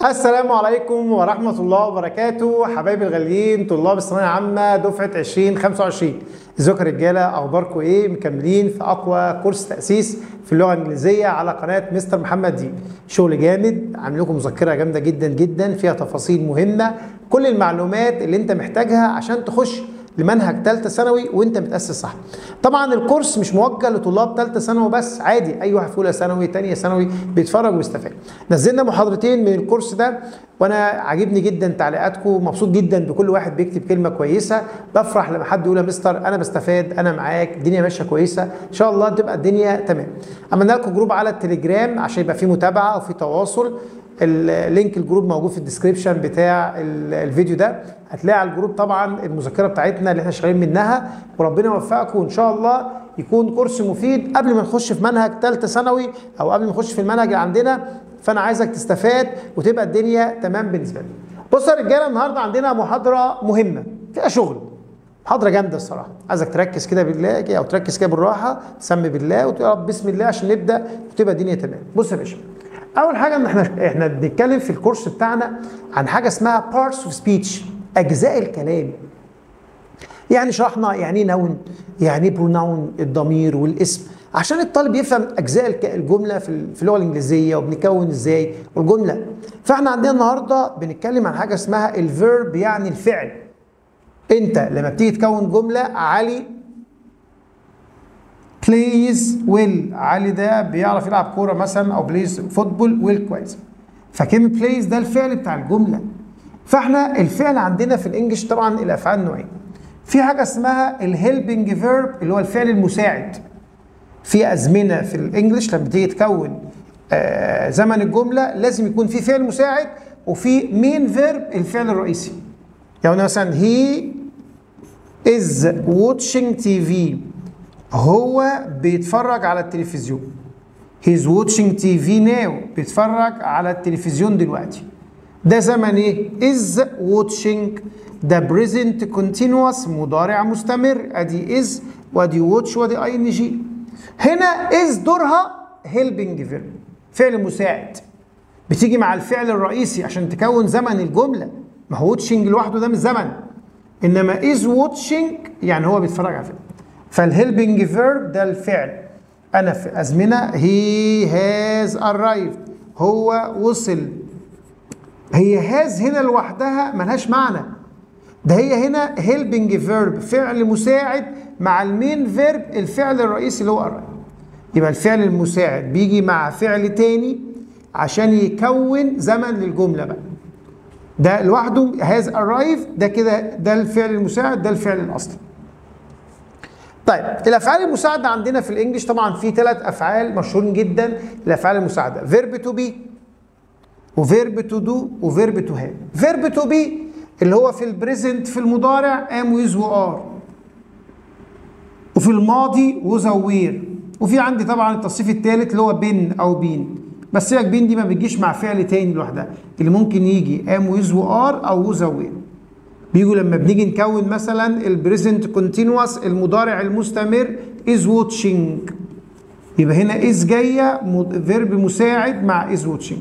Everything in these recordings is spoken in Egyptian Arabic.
السلام عليكم ورحمة الله وبركاته حبايبي الغاليين طلاب الثانوية العامة دفعة 2025 ازيكم يا رجالة أخباركم إيه مكملين في أقوى كورس تأسيس في اللغة الإنجليزية على قناة مستر محمد دين شغل جامد عامل لكم مذكرة جامدة جدا جدا فيها تفاصيل مهمة كل المعلومات اللي أنت محتاجها عشان تخش لمنهج ثالثه ثانوي وانت متاسس صح. طبعا الكورس مش موجه لطلاب ثالثه ثانوي بس عادي اي واحد في اولى ثانوي ثانيه ثانوي بيتفرج ويستفاد. نزلنا محاضرتين من الكورس ده وانا عاجبني جدا تعليقاتكم مبسوط جدا بكل واحد بيكتب كلمه كويسه بفرح لما حد يقول يا مستر انا بستفاد انا معاك الدنيا ماشيه كويسه ان شاء الله تبقى الدنيا تمام. عملنا لكم جروب على التليجرام عشان يبقى في متابعه وفي تواصل اللينك الجروب موجود في الديسكريبشن بتاع الفيديو ده هتلاقي على الجروب طبعا المذكره بتاعتنا اللي احنا شغالين منها وربنا يوفقكم وان شاء الله يكون كورس مفيد قبل ما نخش في منهج ثالثه ثانوي او قبل ما نخش في المنهج اللي عندنا فانا عايزك تستفاد وتبقى الدنيا تمام بالنسبه لك. بصوا يا رجاله النهارده عندنا محاضره مهمه فيها شغل محاضره جامده الصراحه عايزك تركز كده بالله او تركز كده بالراحه تسمي بالله وتقول يا رب بسم الله عشان نبدا وتبقى الدنيا تمام بص يا باشا اول حاجه ان احنا احنا بنتكلم في الكورس بتاعنا عن حاجه اسمها parts of speech اجزاء الكلام يعني شرحنا يعني ايه نون يعني ايه بروناون الضمير والاسم عشان الطالب يفهم اجزاء الجمله في اللغه الانجليزيه وبنكون ازاي والجمله فاحنا عندنا النهارده بنتكلم عن حاجه اسمها الفيرب يعني الفعل انت لما بتيجي تكون جمله علي بلايز ويل علي ده بيعرف يلعب كوره مثلا او بلايز فوتبول ويل كويس فكلمه بلايز ده الفعل بتاع الجمله فاحنا الفعل عندنا في الانجليش طبعا الافعال نوعين في حاجه اسمها الهيلبنج فيرب اللي هو الفعل المساعد في ازمنه في الانجليش لما تيجي تكون آه زمن الجمله لازم يكون في فعل مساعد وفي مين فيرب الفعل الرئيسي يعني مثلا هي از watching تي في هو بيتفرج على التلفزيون he's watching TV now بيتفرج على التلفزيون دلوقتي ده زمن ايه is watching ده present continuous مضارع مستمر ادي is وادي watch وادي ing هنا is دورها helping verb فعل مساعد بتيجي مع الفعل الرئيسي عشان تكون زمن الجمله ما هو watching لوحده ده مش زمن انما is watching يعني هو بيتفرج على فيلم فالهيلبنج فيرب ده الفعل انا في ازمنه هي هاز arrived هو وصل هي هاز هنا لوحدها ملهاش معنى ده هي هنا هيلبنج فيرب فعل مساعد مع المين فيرب الفعل الرئيسي اللي هو arrived يبقى الفعل المساعد بيجي مع فعل تاني عشان يكون زمن للجمله بقى ده لوحده هاز arrived ده كده ده الفعل المساعد ده الفعل الاصلي طيب الافعال المساعده عندنا في الانجليش طبعا في ثلاث افعال مشهورين جدا الافعال المساعده فيرب تو بي وفيرب تو دو وفيرب تو هاف فيرب تو بي اللي هو في البريزنت في المضارع ام ويز وار وفي الماضي وزوير وفي عندي طبعا التصريف الثالث اللي هو بن او بين بس سيبك بين دي ما بتجيش مع فعل تاني لوحدها اللي ممكن يجي ام ويز وار او وزوير بيجوا لما بنيجي نكون مثلا البريزنت كونتينوس المضارع المستمر از واتشنج يبقى هنا از جايه فيرب مساعد مع از واتشنج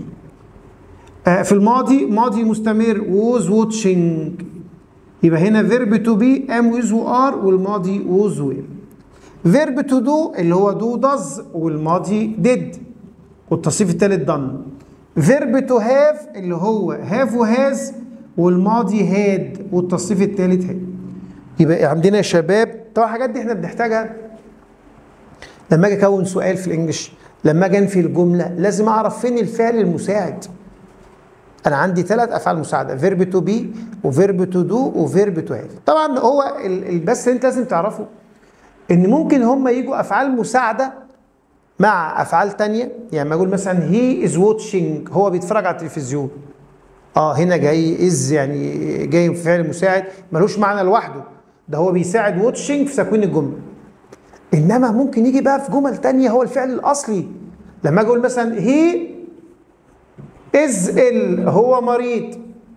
آه في الماضي ماضي مستمر ووز واتشنج يبقى هنا فيرب تو بي ام ويز وار والماضي ووز وير فيرب تو دو اللي هو دو داز والماضي ديد والتصريف الثالث دن فيرب تو هاف اللي هو هاف وهاز والماضي هاد والتصريف الثالث هاد يبقى عندنا يا شباب طبعا الحاجات دي احنا بنحتاجها لما اجي اكون سؤال في الانجليش لما اجي انفي الجمله لازم اعرف فين الفعل المساعد انا عندي ثلاث افعال مساعده فيرب تو بي وفيرب تو دو وفيرب تو هاف طبعا هو بس انت لازم تعرفه ان ممكن هم يجوا افعال مساعده مع افعال تانية يعني ما اقول مثلا هي از واتشنج هو بيتفرج على التلفزيون اه هنا جاي از يعني جاي فعل مساعد ملوش معنى لوحده ده هو بيساعد واتشنج في تكوين الجمله انما ممكن يجي بقى في جمل تانية هو الفعل الاصلي لما اجي اقول مثلا هي از ال هو مريض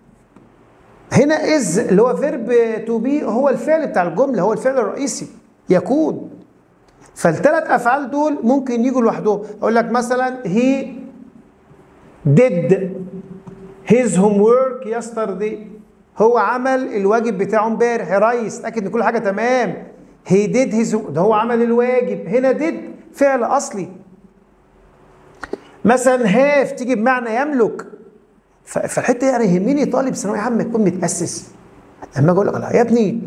هنا از اللي هو فيرب تو بي هو الفعل بتاع الجمله هو الفعل الرئيسي يكون فالثلاث افعال دول ممكن يجوا لوحدهم اقول لك مثلا هي did his homework yesterday هو عمل الواجب بتاعه امبارح يا ريس اتاكد ان كل حاجه تمام he did his ده هو عمل الواجب هنا did فعل اصلي مثلا هاف تيجي بمعنى يملك فالحته يعني يهمني طالب ثانويه عامه يكون متاسس اما اقول لك لا يا ابني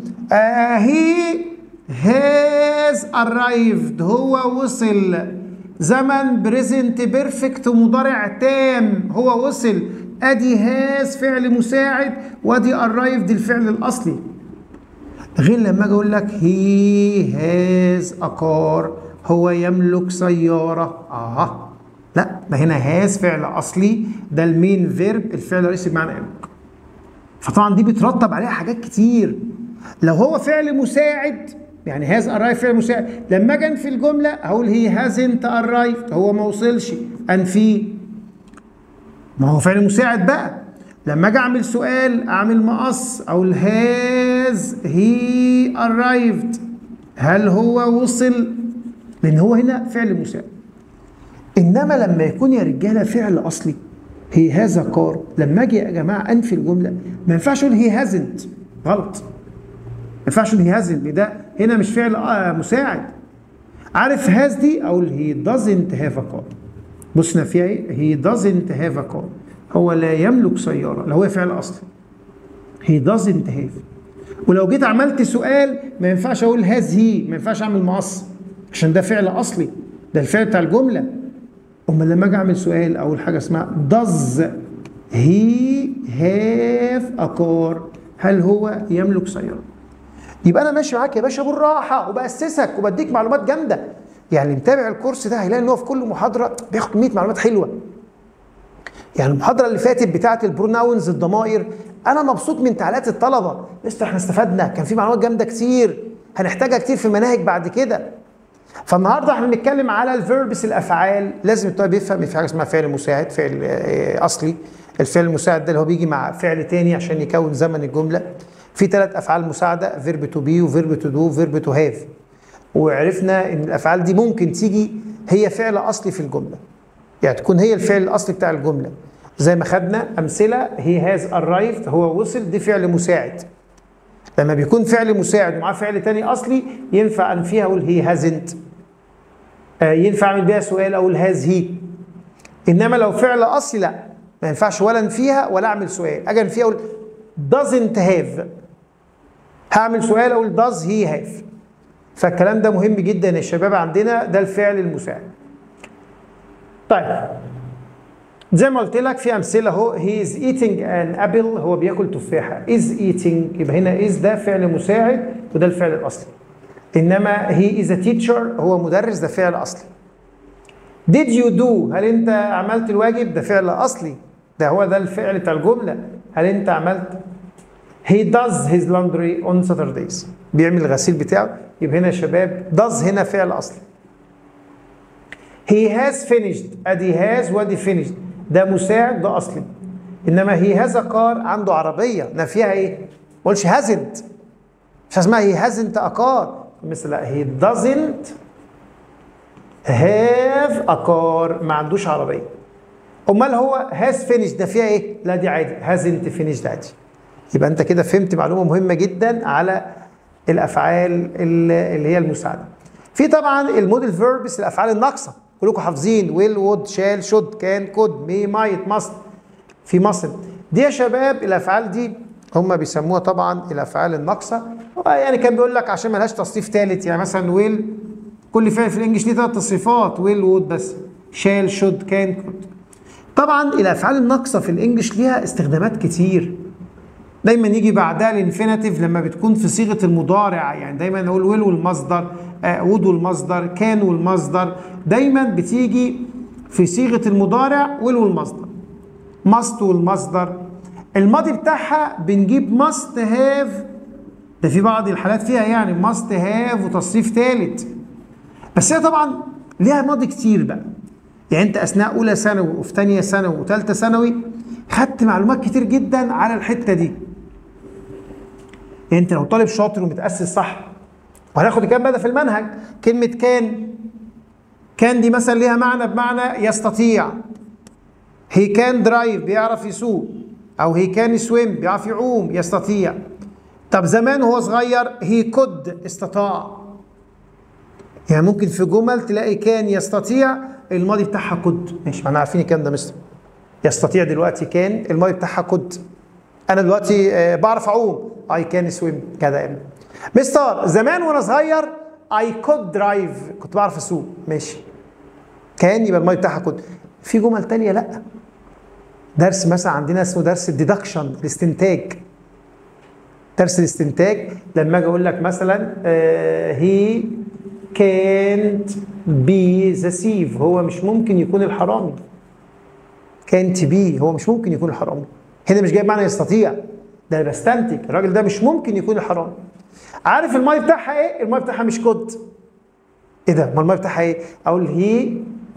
هي هاز arrived هو وصل زمن بريزنت بيرفكت مضارع تام هو وصل ادي هاز فعل مساعد وادي arrived الفعل الاصلي غير لما اجي اقول لك هي هاز اكار هو يملك سياره اه لا ما هنا هاز فعل اصلي ده المين فيرب الفعل الرئيسي بمعنى يملك فطبعا دي بترتب عليها حاجات كتير لو هو فعل مساعد يعني هاز ارايف فعل مساعد لما اجي في الجمله اقول هي هازنت ارايف هو ما وصلش انفيه ما هو فعل مساعد بقى لما اجي اعمل سؤال اعمل مقص اقول هاز هي ارايفد هل هو وصل لان هو هنا فعل مساعد انما لما يكون يا رجاله فعل اصلي هي هذا كار لما اجي يا جماعه انفي الجمله ما ينفعش اقول هي هازنت غلط ما ينفعش اقول هي هازنت ده هنا مش فعل آه مساعد عارف هاز دي اقول هي دازنت هاف ا كار بصنا فيها ايه هي دازنت هاف ا كار هو لا يملك سياره اللي هو فعل اصلي هي دازنت هاف ولو جيت عملت سؤال ما ينفعش اقول هاز هي ما ينفعش اعمل مقص عشان ده فعل اصلي ده الفعل بتاع الجمله امال لما اجي اعمل سؤال اول حاجه اسمها does he have a car هل هو يملك سياره يبقى انا ماشي معاك يا باشا بالراحه وباسسك وبديك معلومات جامده يعني متابع الكورس ده هيلاقي ان هو في كل محاضره بياخد 100 معلومات حلوه يعني المحاضره اللي فاتت بتاعه البروناونز الضمائر انا مبسوط من تعليقات الطلبه مستر احنا استفدنا كان في معلومات جامده كتير هنحتاجها كتير في المناهج بعد كده فالنهارده احنا بنتكلم على الفيربس الافعال لازم الطالب يفهم في حاجه اسمها فعل مساعد فعل اصلي الفعل المساعد ده اللي هو بيجي مع فعل تاني عشان يكون زمن الجمله في ثلاث افعال مساعده فيرب تو بي وفيرب تو دو وفيرب تو هاف وعرفنا ان الافعال دي ممكن تيجي هي فعل اصلي في الجمله يعني تكون هي الفعل الاصلي بتاع الجمله زي ما خدنا امثله هي هاز ارايفد هو وصل دي فعل مساعد لما بيكون فعل مساعد ومعاه فعل تاني اصلي ينفع انفيها اقول هي هازنت آه ينفع اعمل بيها سؤال اقول هاز هي انما لو فعل اصلي لا ما ينفعش ولا انفيها ولا اعمل سؤال اجي انفيها اقول doesn't have هعمل سؤال اقول does he have فالكلام ده مهم جدا يا شباب عندنا ده الفعل المساعد طيب زي ما قلت لك في امثله اهو هي از ايتنج ان ابل هو بياكل تفاحه از ايتنج يبقى هنا از ده فعل مساعد وده الفعل الاصلي انما هي از تيتشر هو مدرس ده فعل اصلي did you do هل انت عملت الواجب ده فعل اصلي ده هو ده الفعل بتاع الجمله هل انت عملت he does his laundry on Saturdays بيعمل الغسيل بتاعه يبقى هنا يا شباب does هنا فعل اصلي he has finished ادي has وادي finished ده مساعد ده اصلي انما هي هذا كار عنده عربيه نفيها ايه؟ ما قولش هازنت مش اسمها هي هازنت اكار مثل هي doesn't have a car ما عندوش عربيه امال هو هاز فينيش ده فيها ايه؟ لا دي عادي هازنت فينيش ده عادي يبقى انت كده فهمت معلومه مهمه جدا على الافعال اللي هي المساعده. في طبعا الموديل فيربس الافعال الناقصه كلكم حافظين ويل وود شال شود كان كود مي مايت ماست في مصر دي يا شباب الافعال دي هم بيسموها طبعا الافعال الناقصه يعني كان بيقول لك عشان ملهاش تصريف ثالث يعني مثلا ويل كل فعل في الانجليش ليه ثلاث تصريفات ويل وود بس شال شود كان كود طبعا الافعال الناقصه في الانجليش ليها استخدامات كتير دايما يجي بعدها الانفينيتيف لما بتكون في صيغه المضارع يعني دايما نقول ويل والمصدر آه وود والمصدر كان والمصدر دايما بتيجي في صيغه المضارع ويل والمصدر ماست والمصدر الماضي بتاعها بنجيب ماست هاف ده في بعض الحالات فيها يعني ماست هاف وتصريف ثالث بس هي طبعا ليها ماضي كتير بقى يعني انت اثناء اولى ثانوي وفي ثانيه ثانوي وثالثه ثانوي خدت معلومات كتير جدا على الحته دي يعني انت لو طالب شاطر ومتاسس صح وهناخد الكلام بقى ده في المنهج كلمه كان كان دي مثلا ليها معنى بمعنى يستطيع هي كان درايف بيعرف يسوق او هي كان سويم بيعرف يعوم يستطيع طب زمان وهو صغير هي كود استطاع يعني ممكن في جمل تلاقي كان يستطيع الماضي بتاعها كود ماشي ما احنا عارفين الكلام ده مستر يستطيع دلوقتي كان الماضي بتاعها كود انا دلوقتي آه، بعرف اعوم اي كان سويم كده يعني مستر زمان وانا صغير اي كود درايف كنت بعرف اسوق ماشي كان يبقى الماضي بتاعها كود في جمل تانية لا درس مثلا عندنا اسمه درس الديدكشن الاستنتاج درس الاستنتاج لما اجي اقول لك مثلا هي كانت بي ذا سيف هو مش ممكن يكون الحرامي كانت بي هو مش ممكن يكون الحرامي هنا مش جايب معنى يستطيع ده انا بستنتج الراجل ده مش ممكن يكون الحرامي عارف الماضي بتاعها ايه الماضي بتاعها مش كود ايه ده ما الماضي بتاعها ايه اقول هي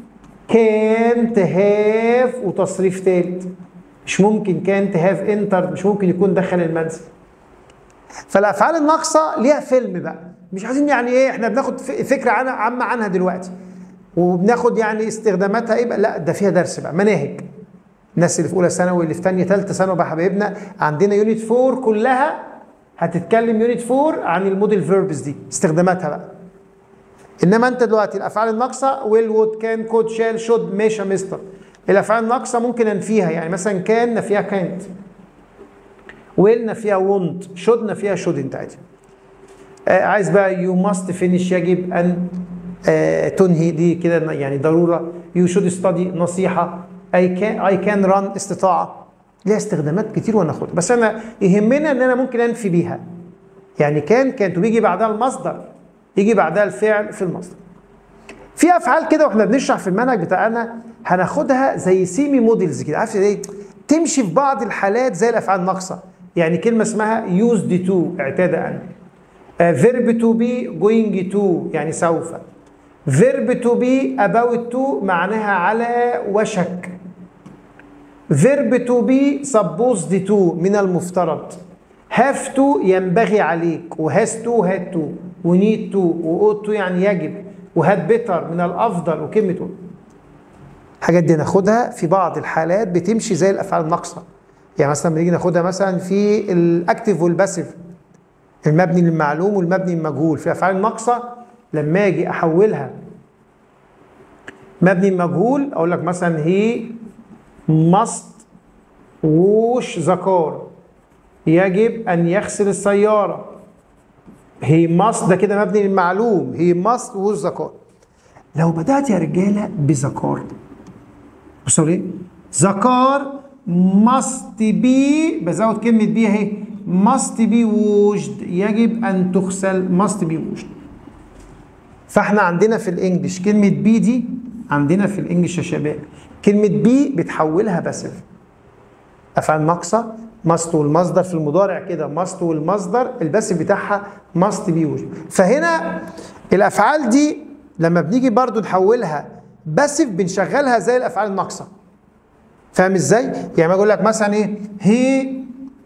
كانت هاف وتصريف تالت مش ممكن كانت هاف انتر مش ممكن يكون دخل المنزل فالافعال الناقصه ليها فيلم بقى مش عايزين يعني ايه احنا بناخد ف- فكره عنها عامه عنها دلوقتي وبناخد يعني استخداماتها ايه بقى لا ده فيها درس بقى مناهج الناس اللي في اولى ثانوي اللي في ثانيه ثالثه ثانوي بقى حبايبنا عندنا يونت 4 كلها هتتكلم يونت 4 عن الموديل فيربس دي استخداماتها بقى انما انت دلوقتي الافعال الناقصه ويل وود كان كود شال شود ماشي يا مستر الافعال الناقصه ممكن انفيها يعني مثلا كان نفيها كانت ويل نفيها وونت شود نفيها شودنت عادي آه عايز بقى يو ماست فينيش يجب ان آه تنهي دي كده يعني ضروره يو شود ستادي نصيحه اي كان اي كان ران استطاعه ليها استخدامات كتير وناخدها بس انا يهمنا ان انا ممكن انفي بيها يعني كان كانت وبيجي بعدها المصدر يجي بعدها الفعل في المصدر في افعال كده واحنا بنشرح في المنهج بتاعنا هناخدها زي سيمي موديلز كده عارف ايه تمشي في بعض الحالات زي الافعال الناقصه يعني كلمه اسمها used to اعتاد ان فيرب تو بي جوينج تو يعني سوف فيرب تو بي about تو معناها على وشك فيرب تو بي supposed تو من المفترض have تو ينبغي عليك وهاز تو هاد تو ونيد تو واوت تو يعني يجب وهاد بيتر من الافضل وكلمه الحاجات دي ناخدها في بعض الحالات بتمشي زي الافعال الناقصه يعني مثلا بنيجي ناخدها مثلا في الاكتف والباسيف المبني للمعلوم والمبني للمجهول في الافعال الناقصه لما اجي احولها مبني للمجهول اقول لك مثلا هي must wash the car يجب ان يغسل السياره هي must ده كده مبني للمعلوم هي must wash the car لو بدات يا رجاله بذكار بصوا ليه ذكار must be بزود كلمه بي اهي must be washed يجب ان تغسل must be washed فاحنا عندنا في الانجليش كلمه بي دي عندنا في الانجليش يا شباب كلمه بي بتحولها باسف افعال ناقصه ماست والمصدر في المضارع كده ماست والمصدر الباسف بتاعها ماست بي وجه فهنا الافعال دي لما بنيجي برضو نحولها باسف بنشغلها زي الافعال الناقصه فاهم ازاي يعني اقول لك مثلا ايه هي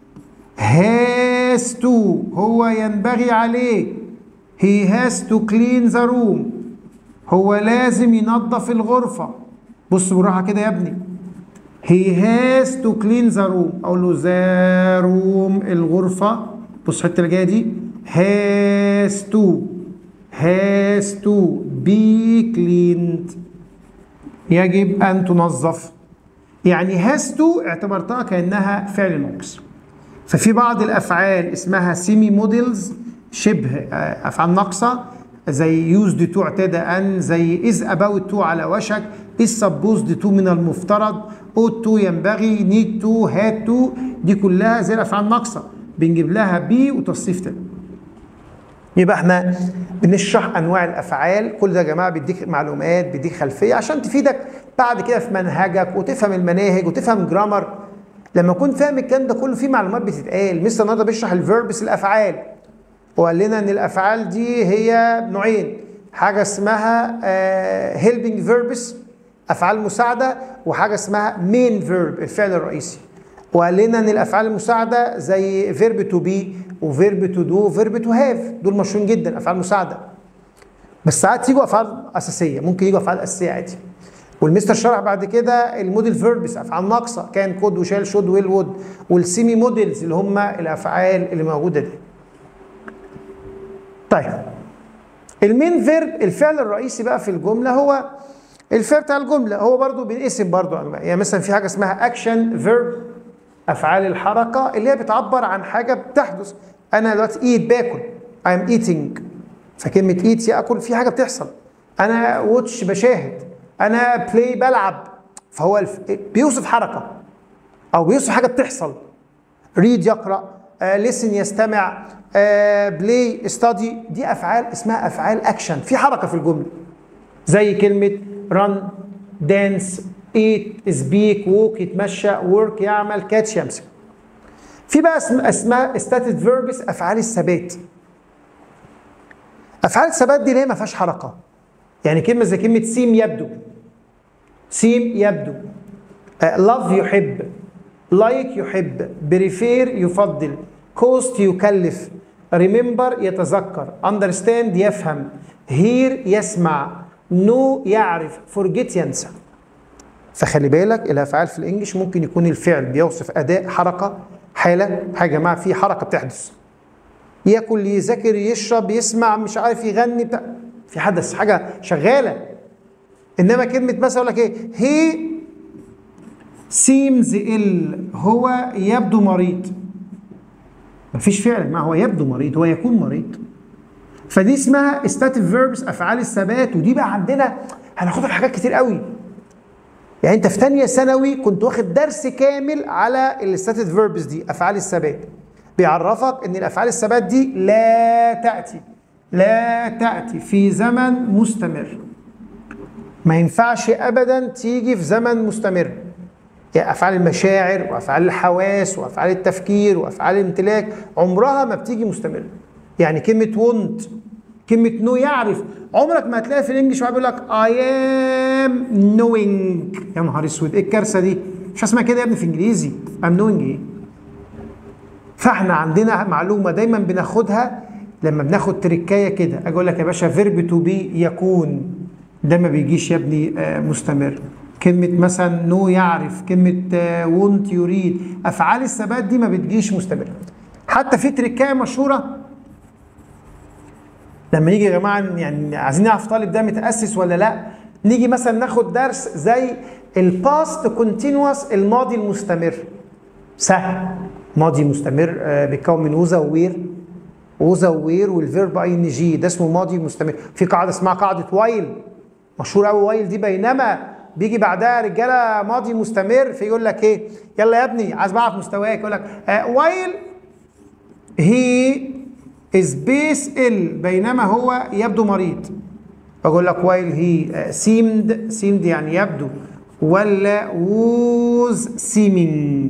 has to هو ينبغي عليه he has to clean the room هو لازم ينظف الغرفة بص بالراحة كده يا ابني he has to clean the room اقول له the room الغرفة بص الحتة اللي جاية دي has to has to be cleaned يجب ان تنظف يعني has to اعتبرتها كانها فعل ناقص ففي بعض الافعال اسمها سيمي موديلز شبه آه، افعال ناقصه زي يوزد تو اعتاد ان زي از اباوت تو على وشك از سبوزد تو من المفترض اوت تو ينبغي نيد تو هاد تو دي كلها زي الافعال الناقصه بنجيب لها بي وتصريف تاني يبقى احنا بنشرح انواع الافعال كل ده يا جماعه بيديك معلومات بيديك خلفيه عشان تفيدك بعد كده في منهجك وتفهم المناهج وتفهم جرامر لما اكون فاهم الكلام ده كله في معلومات بتتقال مستر النهارده بيشرح الفيربس الافعال وقال لنا ان الافعال دي هي نوعين حاجه اسمها هيلبنج فيربس افعال مساعده وحاجه اسمها مين فيرب الفعل الرئيسي وقال لنا ان الافعال المساعده زي فيرب تو بي وفيرب تو دو وفيرب تو هاف دول مشهورين جدا افعال مساعده بس ساعات يجوا افعال اساسيه ممكن يجوا افعال اساسيه عادي والمستر شرح بعد كده الموديل فيربس افعال ناقصه كان كود وشال شود ويل وود والسيمي موديلز اللي هم الافعال اللي موجوده دي طيب المين فيرب الفعل الرئيسي بقى في الجمله هو الفعل بتاع الجمله هو برضو بينقسم برضو يعني مثلا في حاجه اسمها اكشن فيرب افعال الحركه اللي هي بتعبر عن حاجه بتحدث انا دلوقتي ايت باكل I'm eating فكلمه ايت ياكل في حاجه بتحصل انا واتش بشاهد انا بلاي بلعب فهو الف... بيوصف حركه او بيوصف حاجه بتحصل ريد يقرا ليسن يستمع بلاي ستادي دي افعال اسمها افعال اكشن في حركه في الجمله زي كلمه رن دانس ايت سبيك ووك يتمشى ورك يعمل كاتش يمسك في بقى اسمها ستاتيك فيربس افعال الثبات افعال الثبات دي اللي هي ما فيهاش حركه يعني كلمه زي كلمه سيم يبدو سيم يبدو لاف يحب لايك يحب بريفير يفضل كوست يكلف ريمبر يتذكر اندرستاند يفهم هير يسمع نو no يعرف فورجيت ينسى فخلي بالك الافعال في الانجليش ممكن يكون الفعل بيوصف اداء حركه حاله حاجه يا جماعه في حركه بتحدث ياكل يذاكر يشرب يسمع مش عارف يغني بتاع في حدث حاجه شغاله انما كلمه مثلا اقول لك ايه هي سيمز ال هو يبدو مريض مفيش فعل ما هو يبدو مريض هو يكون مريض فدي اسمها ستاتيف فيربس افعال الثبات ودي بقى عندنا هناخدها في حاجات كتير قوي يعني انت في ثانيه ثانوي كنت واخد درس كامل على الستاتيف فيربس دي افعال الثبات بيعرفك ان الافعال الثبات دي لا تاتي لا تاتي في زمن مستمر ما ينفعش ابدا تيجي في زمن مستمر يعني افعال المشاعر وافعال الحواس وافعال التفكير وافعال الامتلاك عمرها ما بتيجي مستمره يعني كلمه وونت كلمه نو يعرف عمرك ما هتلاقي في الانجليش واحد بيقول لك اي ام نوينج يا نهار اسود ايه الكارثه دي مش اسمها كده يا ابني في انجليزي ام نوينج ايه فاحنا عندنا معلومه دايما بناخدها لما بناخد تركايه كده اجي اقول لك يا باشا فيرب تو بي يكون ده ما بيجيش يا ابني مستمر كلمة مثلا نو يعرف كلمة وونت يريد أفعال الثبات دي ما بتجيش مستمرة حتى في تركاية مشهورة لما نيجي يا جماعة يعني عايزين نعرف طالب ده متأسس ولا لا نيجي مثلا ناخد درس زي الباست كونتينوس الماضي المستمر سهل ماضي مستمر بيتكون من وزا ووير وزا ووير والفيرب اي ان جي ده اسمه ماضي مستمر في قاعدة اسمها قاعدة وايل مشهور قوي وايل دي بينما بيجي بعدها رجاله ماضي مستمر فيقول لك ايه يلا يا ابني عايز بعرف مستواك يقول لك وايل هي از بيس ال بينما هو يبدو مريض بقول لك وايل هي سيمد سيمد يعني يبدو ولا ووز سيمينج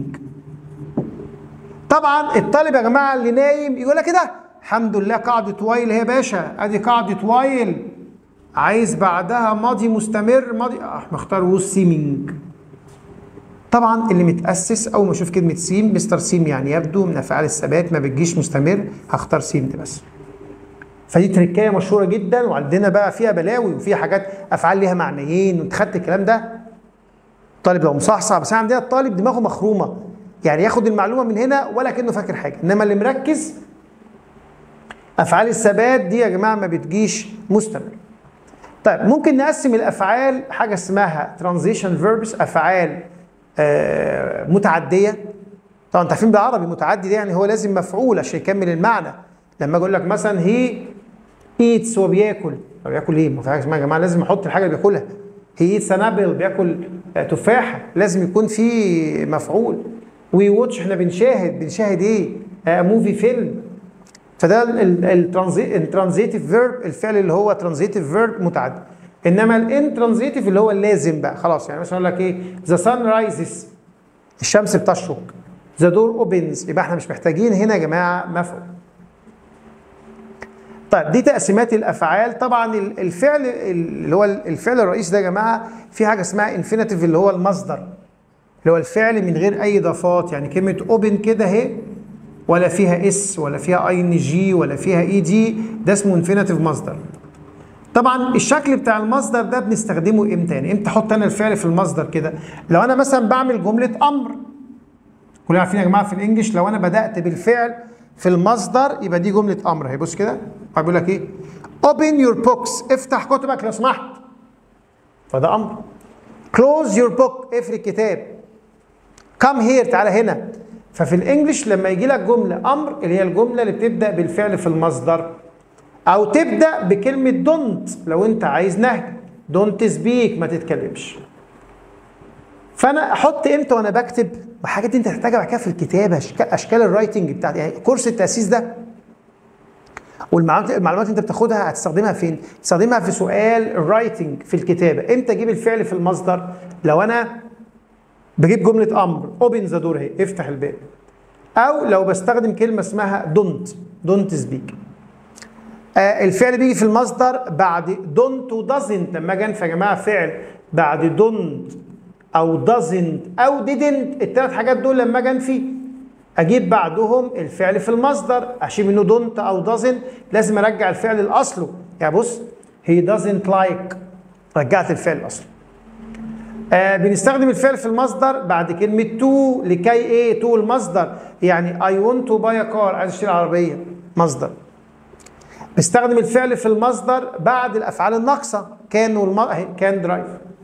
طبعا الطالب يا جماعه اللي نايم يقول لك ايه ده الحمد لله قاعده وايل هي يا باشا ادي قاعده وايل عايز بعدها ماضي مستمر ماضي اه مختار ووز سيمينج طبعا اللي متاسس اول ما اشوف كلمه سيم مستر سيم يعني يبدو من افعال الثبات ما بتجيش مستمر هختار سيم دي بس فدي تركايه مشهوره جدا وعندنا بقى فيها بلاوي وفيها حاجات افعال ليها معنيين وانت خدت الكلام ده الطالب لو مصحصح بس عندنا الطالب دماغه مخرومه يعني ياخد المعلومه من هنا ولا كانه فاكر حاجه انما اللي مركز افعال الثبات دي يا جماعه ما بتجيش مستمر طيب ممكن نقسم الافعال حاجه اسمها ترانزيشن فيربس افعال آه متعديه طبعا انت عارفين بالعربي متعدي ده يعني هو لازم مفعول عشان يكمل المعنى لما اقول لك مثلا هي ايتس هو بياكل هو بياكل ايه؟ ما في حاجه اسمها يا جماعه لازم احط الحاجه اللي بياكلها هي ايتس انابل بياكل آه تفاحه لازم يكون في مفعول وي واتش احنا بنشاهد بنشاهد ايه؟ آه موفي فيلم فده الترانزيتيف فيرب الفعل اللي هو ترانزيتيف فيرب متعدي انما الانترانزيتيف اللي هو اللازم بقى خلاص يعني مثلا اقول لك ايه ذا سان رايزز الشمس بتشرق ذا دور اوبنز يبقى احنا مش محتاجين هنا يا جماعه مفعول طيب دي تقسيمات الافعال طبعا الفعل اللي هو الفعل الرئيسي ده يا جماعه في حاجه اسمها انفينيتيف اللي هو المصدر اللي هو الفعل من غير اي اضافات يعني كلمه اوبن كده اهي ولا فيها اس ولا فيها اي ان جي ولا فيها اي دي ده اسمه انفينيتيف مصدر طبعا الشكل بتاع المصدر ده بنستخدمه امتى يعني امتى احط انا الفعل في المصدر كده لو انا مثلا بعمل جمله امر كلنا عارفين يا جماعه في الانجليش لو انا بدات بالفعل في المصدر يبقى دي جمله امر هي بص كده بيقول لك ايه open your books افتح كتبك لو سمحت فده امر close your book اقفل الكتاب come here تعالى هنا ففي الانجليش لما يجي لك جمله امر اللي هي الجمله اللي بتبدا بالفعل في المصدر او تبدا بكلمه دونت لو انت عايز نهج دونت سبيك ما تتكلمش فانا احط امتى وانا بكتب وحاجات دي انت تحتاجها بعد كده في الكتابه اشكال الرايتنج بتاعت يعني كورس التاسيس ده والمعلومات المعلومات انت بتاخدها هتستخدمها فين؟ تستخدمها في سؤال الرايتنج في الكتابه، امتى اجيب الفعل في المصدر؟ لو انا بجيب جمله امر اوبن ذا دور اهي افتح الباب. او لو بستخدم كلمه اسمها دونت دونت سبيك. آه الفعل بيجي في المصدر بعد دونت ودازنت لما اجي انفي يا جماعه فعل بعد دونت او دازنت او didn't الثلاث حاجات دول لما اجي انفي اجيب بعدهم الفعل في المصدر اشيل منه دونت او دازنت لازم ارجع الفعل لاصله يعني بص هي دازنت لايك رجعت الفعل لاصله آه بنستخدم الفعل في المصدر بعد كلمة تو لكي ايه تو المصدر يعني اي ونت تو باي كار عايز اشتري عربية مصدر بستخدم الفعل في المصدر بعد الافعال الناقصة كان والم... كان درايف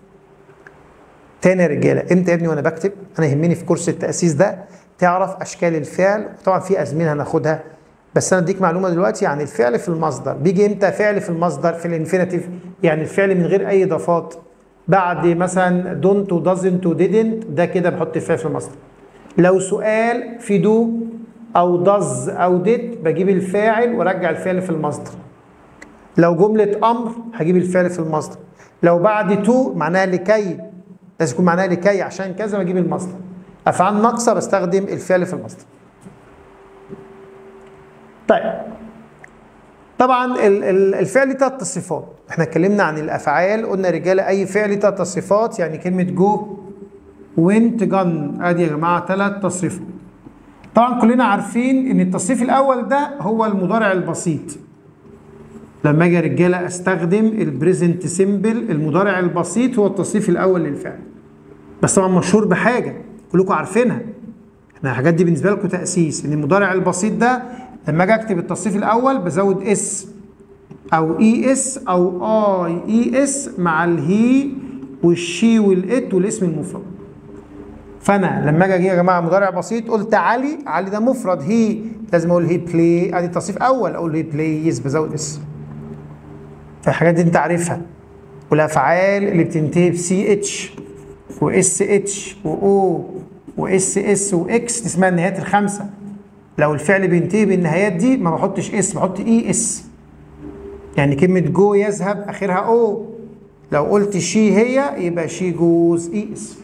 تاني يا رجاله امتى يا ابني وانا بكتب انا يهمني في كورس التاسيس ده تعرف اشكال الفعل طبعا في ازمنه هناخدها بس انا اديك معلومه دلوقتي عن الفعل في المصدر بيجي امتى فعل في المصدر في الانفينيتيف يعني الفعل من غير اي اضافات بعد مثلا دونت ودازنت وديدنت ده كده بحط الفعل في المصدر لو سؤال في دو او دز او ديد بجيب الفاعل وارجع الفعل في المصدر لو جمله امر هجيب الفعل في المصدر لو بعد تو معناها لكي لازم يكون معناها لكي عشان كذا بجيب المصدر افعال ناقصه بستخدم الفعل في المصدر طيب طبعا الفعل ليه ثلاث صفات احنا اتكلمنا عن الافعال قلنا يا رجاله اي فعل ليه ثلاث صفات يعني كلمه جو وينت جن ادي يا جماعه ثلاث تصريفات طبعا كلنا عارفين ان التصريف الاول ده هو المضارع البسيط لما اجي يا رجاله استخدم البريزنت سيمبل المضارع البسيط هو التصريف الاول للفعل بس طبعا مشهور بحاجه كلكم عارفينها احنا الحاجات دي بالنسبه لكم تاسيس ان المضارع البسيط ده لما اجي اكتب التصريف الاول بزود اس او اي اس او اي اي اس مع الهي والشي والات والاسم المفرد فانا لما اجي يا جماعه مضارع بسيط قلت علي علي ده مفرد هي لازم اقول هي بلاي ادي التصريف اول اقول هي بلايز بزود اس فالحاجات دي انت عارفها والافعال اللي بتنتهي بسي اتش واس اتش واو واس اس واكس دي اسمها النهايات الخمسه لو الفعل بينتهي بالنهايات دي ما بحطش اس بحط اي اس يعني كلمه جو يذهب اخرها او لو قلت شي هي يبقى شي جوز اي اس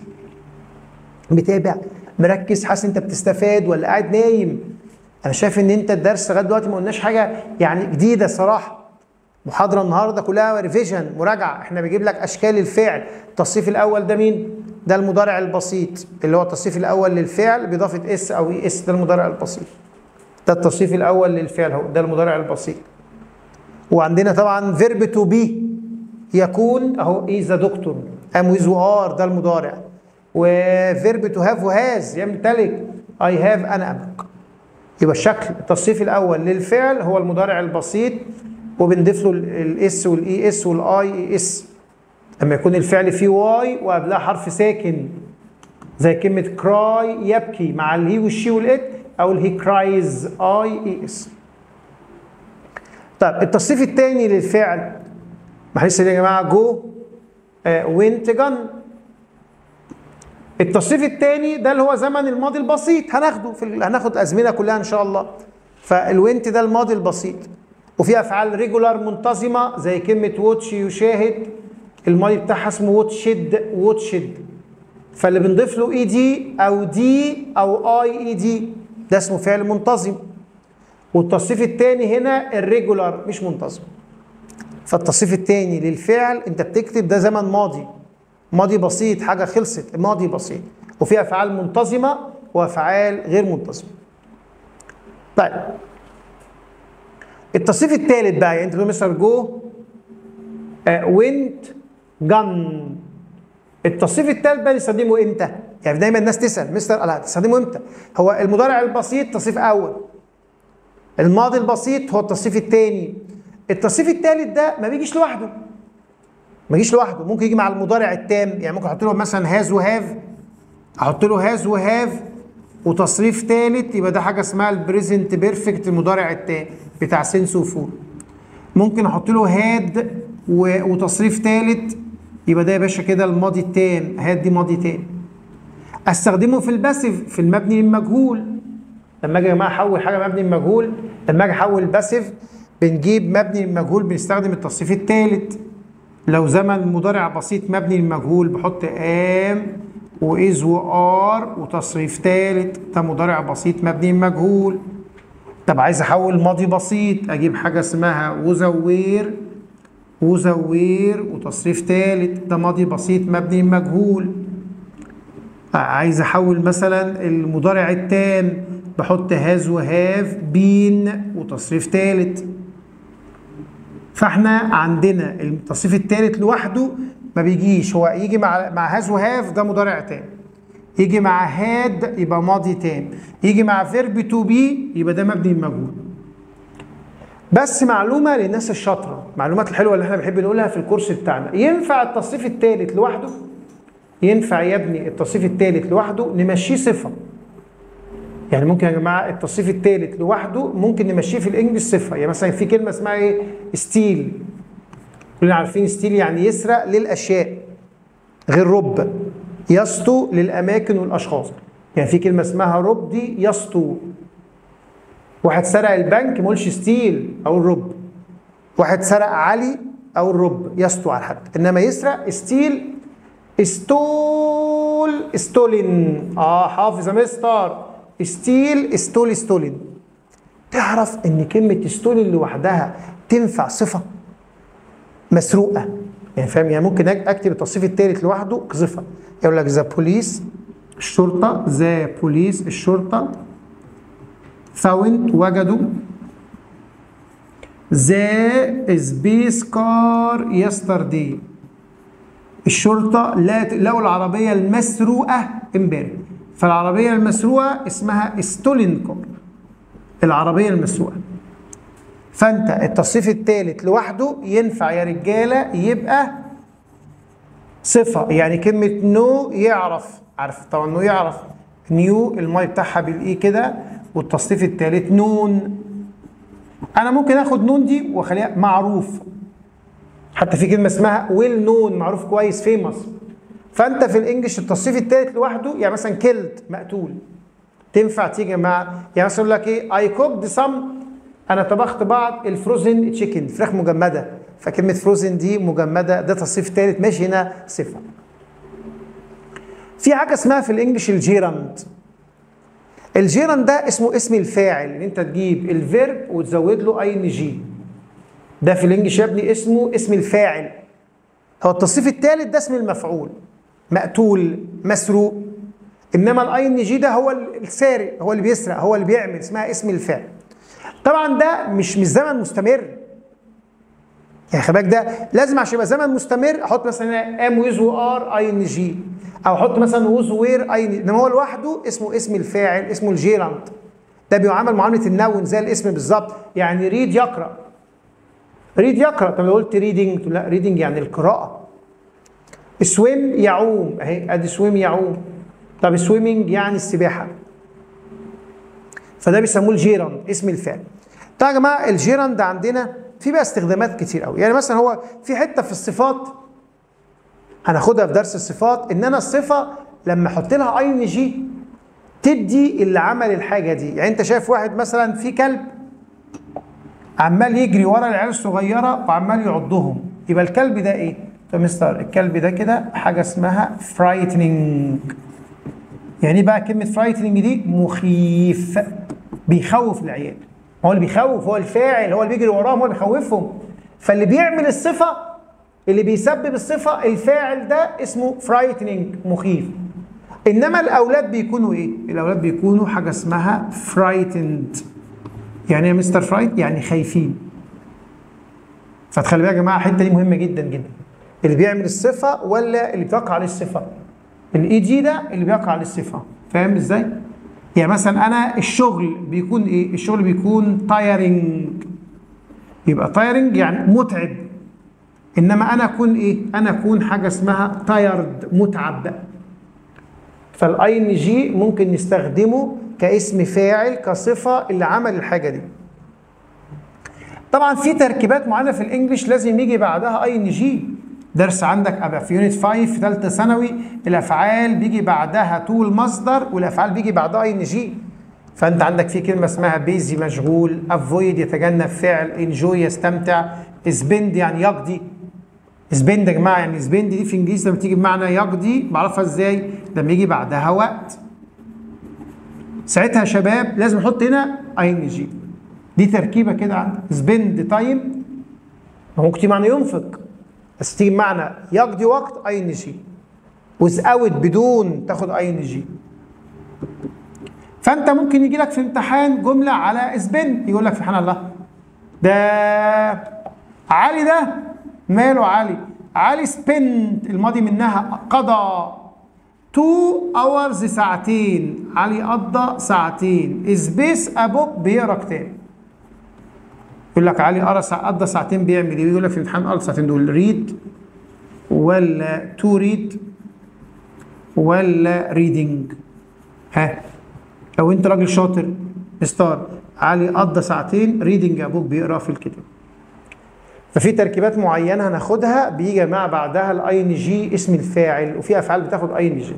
متابع مركز حاسس انت بتستفاد ولا قاعد نايم انا شايف ان انت الدرس لغايه دلوقتي ما قلناش حاجه يعني جديده صراحه محاضره النهارده كلها ريفيجن مراجعه احنا بنجيب لك اشكال الفعل التصريف الاول ده مين ده المضارع البسيط اللي هو التصريف الاول للفعل باضافه اس او اي اس ده المضارع البسيط ده التصريف الاول للفعل هو ده المضارع البسيط وعندنا طبعا فيرب تو بي يكون اهو از ذا دكتور ام ويز ار ده المضارع وفيرب تو هاف وهاز يمتلك اي هاف انا املك يبقى الشكل التصريف الاول للفعل هو المضارع البسيط وبنضيف له الاس والاي اس والاي اي اس لما يكون الفعل فيه واي وقبلها حرف ساكن زي كلمة كراي يبكي مع الهي والشي والات أو الهي كرايز اي اي اس طيب التصريف الثاني للفعل معلش يا جماعة جو وينت جن التصريف الثاني ده اللي هو زمن الماضي البسيط هناخده في ال... هناخد الازمنه كلها ان شاء الله فالوينت ده الماضي البسيط وفي افعال ريجولار منتظمه زي كلمه واتش يشاهد الماضي بتاعها اسمه واتشد واتشد فاللي بنضيف له اي دي او دي او اي اي دي ده اسمه فعل منتظم والتصريف الثاني هنا الريجولار مش منتظم فالتصريف الثاني للفعل انت بتكتب ده زمن ماضي ماضي بسيط حاجه خلصت ماضي بسيط وفي افعال منتظمه وافعال غير منتظمه طيب التصريف الثالث بقى يعني انت بتقول مستر جو وينت جن التصريف الثالث بقى نستخدمه امتى؟ يعني دايما الناس تسال مستر لا تستخدمه امتى؟ هو المضارع البسيط تصريف اول الماضي البسيط هو التصريف الثاني التصريف الثالث ده ما بيجيش لوحده ما يجيش لوحده ممكن يجي مع المضارع التام يعني ممكن احط له مثلا هاز وهاف احط له هاز وهاف وتصريف ثالث يبقى ده حاجه اسمها البريزنت بيرفكت المضارع التام بتاع سنس وفور ممكن احط له هاد وتصريف ثالث يبقى ده يا باشا كده الماضي التام هاد دي ماضي تام استخدمه في الباسيف في المبني للمجهول لما اجي يا جماعه احول حاجه مبني للمجهول لما اجي احول باسيف بنجيب مبني للمجهول بنستخدم التصريف الثالث لو زمن مضارع بسيط مبني للمجهول بحط ام واز وار وتصريف ثالث ده مضارع بسيط مبني للمجهول طب عايز احول ماضي بسيط اجيب حاجه اسمها وزوير وزوير وتصريف ثالث ده ماضي بسيط مبني للمجهول عايز احول مثلا المضارع التام بحط هاز وهاف بين وتصريف ثالث فاحنا عندنا التصريف الثالث لوحده ما بيجيش هو يجي مع مع هاز وهاف ده مضارع تام يجي مع هاد يبقى ماضي تام يجي مع فيرب تو بي يبقى ده مبني المجهول بس معلومه للناس الشاطره المعلومات الحلوه اللي احنا بنحب نقولها في الكورس بتاعنا ينفع التصريف الثالث لوحده ينفع يا ابني التصريف الثالث لوحده نمشيه صفه يعني ممكن يا جماعه التصريف الثالث لوحده ممكن نمشيه في الانجليش صفه يعني مثلا في كلمه اسمها ايه ستيل كلنا عارفين ستيل يعني يسرق للاشياء غير رب يسطو للاماكن والاشخاص يعني في كلمه اسمها رب دي يسطو واحد سرق البنك ما قولش ستيل او الرب واحد سرق علي او الرب يسطو على حد انما يسرق ستيل استول استولين اه حافظ يا مستر ستيل ستول ستولين تعرف ان كلمه ستولين لوحدها تنفع صفه مسروقه يعني فاهم يعني ممكن اكتب التصريف الثالث لوحده كصفه يقول لك ذا بوليس الشرطه ذا بوليس الشرطه فاوند وجدوا ذا سبيس كار يسترداي الشرطه لقوا العربيه المسروقه امبارح فالعربيه المسروقه اسمها ستولين كار العربيه المسروقه فانت التصريف الثالث لوحده ينفع يا رجاله يبقى صفه يعني كلمه نو يعرف عارف طبعا نو يعرف نيو الماي بتاعها بالاي كده والتصريف الثالث نون انا ممكن اخد نون دي واخليها معروف حتى في كلمه اسمها ويل نون معروف كويس فيموس فانت في الانجليش التصريف الثالث لوحده يعني مثلا كيلد مقتول تنفع تيجي مع يعني مثلا يقول لك ايه اي كوكد سم انا طبخت بعض الفروزن تشيكن فراخ مجمده فكلمه فروزن دي مجمده ده تصريف ثالث ماشي هنا صفه في حاجه اسمها في الانجليش الجيراند الجيراند ده اسمه اسم الفاعل ان انت تجيب الفيرب وتزود له اي ان جي ده في الانجليش يا ابني اسمه اسم الفاعل هو التصريف الثالث ده اسم المفعول مقتول مسروق انما الاي ان جي ده هو السارق هو اللي بيسرق هو اللي بيعمل اسمها اسم الفاعل طبعا ده مش مش زمن مستمر يعني خلي بالك ده لازم عشان يبقى زمن مستمر احط مثلا ام ويز وار اي ان جي او احط مثلا ووز وير اي انما هو لوحده اسمه اسم الفاعل اسمه الجيراند ده بيعامل معامله النون زي الاسم بالظبط يعني ريد يقرا ريد يقرا طب لو قلت ريدنج لا ريدنج يعني القراءه سويم يعوم اهي ادي سويم يعوم طب سويمنج يعني السباحه فده بيسموه الجيراند اسم الفعل طيب يا جماعه الجيراند عندنا في بقى استخدامات كتير قوي يعني مثلا هو في حته في الصفات هناخدها في درس الصفات ان انا الصفه لما احط لها اي ان جي تدي اللي عمل الحاجه دي يعني انت شايف واحد مثلا في كلب عمال يجري ورا العيال الصغيره وعمال يعضهم يبقى الكلب ده ايه طب مستر الكلب ده كده حاجه اسمها فرايتنينج يعني بقى كلمه فرايتنينج دي مخيف بيخوف العيال هو اللي بيخوف هو الفاعل هو اللي بيجري وراهم هو اللي بيخوفهم فاللي بيعمل الصفه اللي بيسبب الصفه الفاعل ده اسمه فرايتنينج مخيف انما الاولاد بيكونوا ايه الاولاد بيكونوا حاجه اسمها فرايتند يعني يا مستر فرايت يعني خايفين فتخلي بالك يا جماعه الحته دي مهمه جدا جدا اللي بيعمل الصفه ولا اللي بيقع عليه الصفه الاي جي ده اللي بيقع عليه الصفه فاهم ازاي يعني مثلا انا الشغل بيكون ايه الشغل بيكون تايرنج يبقى تايرنج يعني متعب انما انا اكون ايه انا اكون حاجه اسمها تايرد متعب فالاي ان جي ممكن نستخدمه كاسم فاعل كصفه اللي عمل الحاجه دي طبعا في تركيبات معينه في الانجليش لازم يجي بعدها اي ان جي درس عندك ابقى في يونت 5 في ثالثه ثانوي الافعال بيجي بعدها تو المصدر والافعال بيجي بعدها اي ان جي فانت عندك في كلمه اسمها بيزي مشغول افويد يتجنب فعل انجوي يستمتع سبند يعني يقضي سبند يا جماعه يعني سبند دي في انجليزي لما تيجي بمعنى يقضي بعرفها ازاي لما يجي بعدها وقت ساعتها يا شباب لازم احط هنا اي ان جي دي تركيبه كده عندك سبند تايم ممكن تيجي معنى ينفق بس تيجي معنى يقضي وقت اي ان جي ويز اوت بدون تاخد اي ان جي فانت ممكن يجي لك في امتحان جمله على سبند يقول لك سبحان الله ده علي ده ماله علي علي سبند الماضي منها قضى 2 اورز ساعتين علي قضى ساعتين سبيس ابوك بيقرا كتاب يقول لك علي قرا قضى ساعتين بيعمل ايه يقول لك في الامتحان قرا ساعتين دول ريد ولا تو ريد ولا ريدنج ها لو انت راجل شاطر ستار علي قضى ساعتين ريدنج ابوك بيقرا في الكتاب ففي تركيبات معينه هناخدها بيجي يا جماعه بعدها الاي ان جي اسم الفاعل وفي افعال بتاخد اي ان جي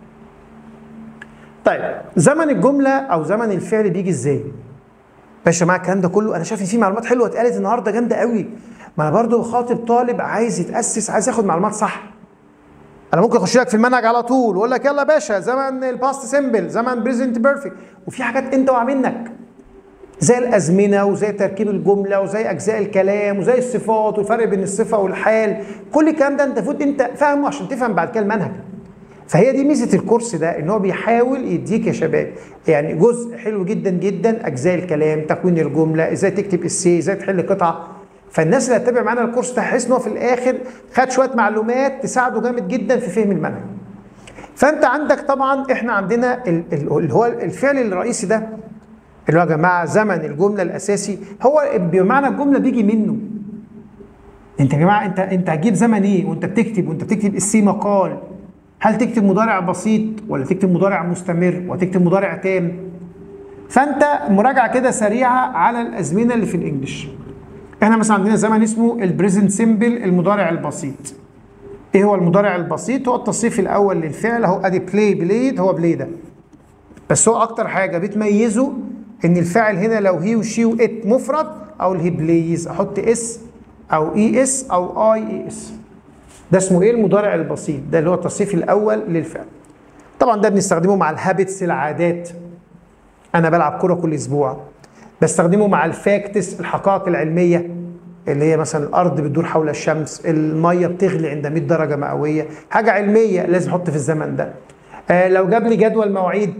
طيب زمن الجمله او زمن الفعل بيجي ازاي ماشي معاك الكلام ده كله انا شايف ان في معلومات حلوه اتقالت النهارده جامده قوي ما انا برضو خاطب طالب عايز يتاسس عايز ياخد معلومات صح انا ممكن اخش لك في المنهج على طول واقول لك يلا يا باشا زمن الباست سيمبل زمن بريزنت بيرفكت وفي حاجات انت وقع منك زي الازمنه وزي تركيب الجمله وزي اجزاء الكلام وزي الصفات والفرق بين الصفه والحال كل الكلام ده انت المفروض انت فاهمه عشان تفهم بعد كده المنهج فهي دي ميزه الكورس ده ان هو بيحاول يديك يا شباب يعني جزء حلو جدا جدا اجزاء الكلام تكوين الجمله ازاي تكتب اسي ازاي تحل قطعه فالناس اللي هتتابع معانا الكورس ده هيحس ان هو في الاخر خد شويه معلومات تساعده جامد جدا في فهم المنهج فانت عندك طبعا احنا عندنا اللي هو الفعل الرئيسي ده اللي هو يا جماعه زمن الجمله الاساسي هو بمعنى الجمله بيجي منه انت يا جماعه انت انت هتجيب زمن ايه وانت بتكتب وانت بتكتب السي مقال هل تكتب مضارع بسيط ولا تكتب مضارع مستمر وتكتب مضارع تام فانت مراجعه كده سريعه على الازمنه اللي في الانجليش احنا مثلا عندنا زمن اسمه البريزنت سيمبل المضارع البسيط ايه هو المضارع البسيط هو التصريف الاول للفعل اهو ادي بلاي بلايد هو بلاي ده بس هو اكتر حاجه بتميزه ان الفاعل هنا لو هي وشي وات مفرد او الهي بليز احط اس او اي اس او اي اي اس ده اسمه ايه المضارع البسيط ده اللي هو التصريف الاول للفعل طبعا ده بنستخدمه مع الهابتس العادات انا بلعب كوره كل اسبوع بستخدمه مع الفاكتس الحقائق العلميه اللي هي مثلا الارض بتدور حول الشمس الميه بتغلي عند 100 درجه مئويه حاجه علميه لازم احط في الزمن ده آه لو جاب لي جدول مواعيد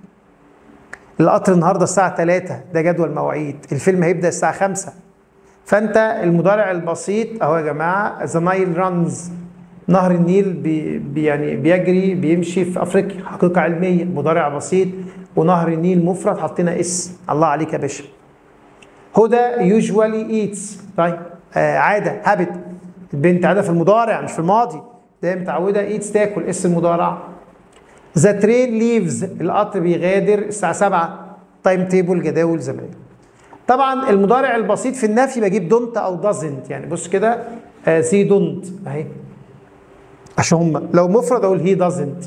القطر النهارده الساعه 3 ده جدول مواعيد الفيلم هيبدا الساعه 5 فانت المضارع البسيط اهو يا جماعه ذا نايل رانز نهر النيل بي بي يعني بيجري بيمشي في افريقيا حقيقه علميه مضارع بسيط ونهر النيل مفرد حطينا اس الله عليك يا باشا هدى يوجوالي ايتس طيب آه عاده هابت البنت عاده في المضارع مش في الماضي ده متعوده ايتس تاكل اس المضارع ذا ترين ليفز القطر بيغادر الساعه 7 تايم تيبل جداول زمنيه طبعا المضارع البسيط في النفي بجيب دونت او دازنت يعني بص كده سي دونت اهي عشان هم لو مفرد اقول هي دازنت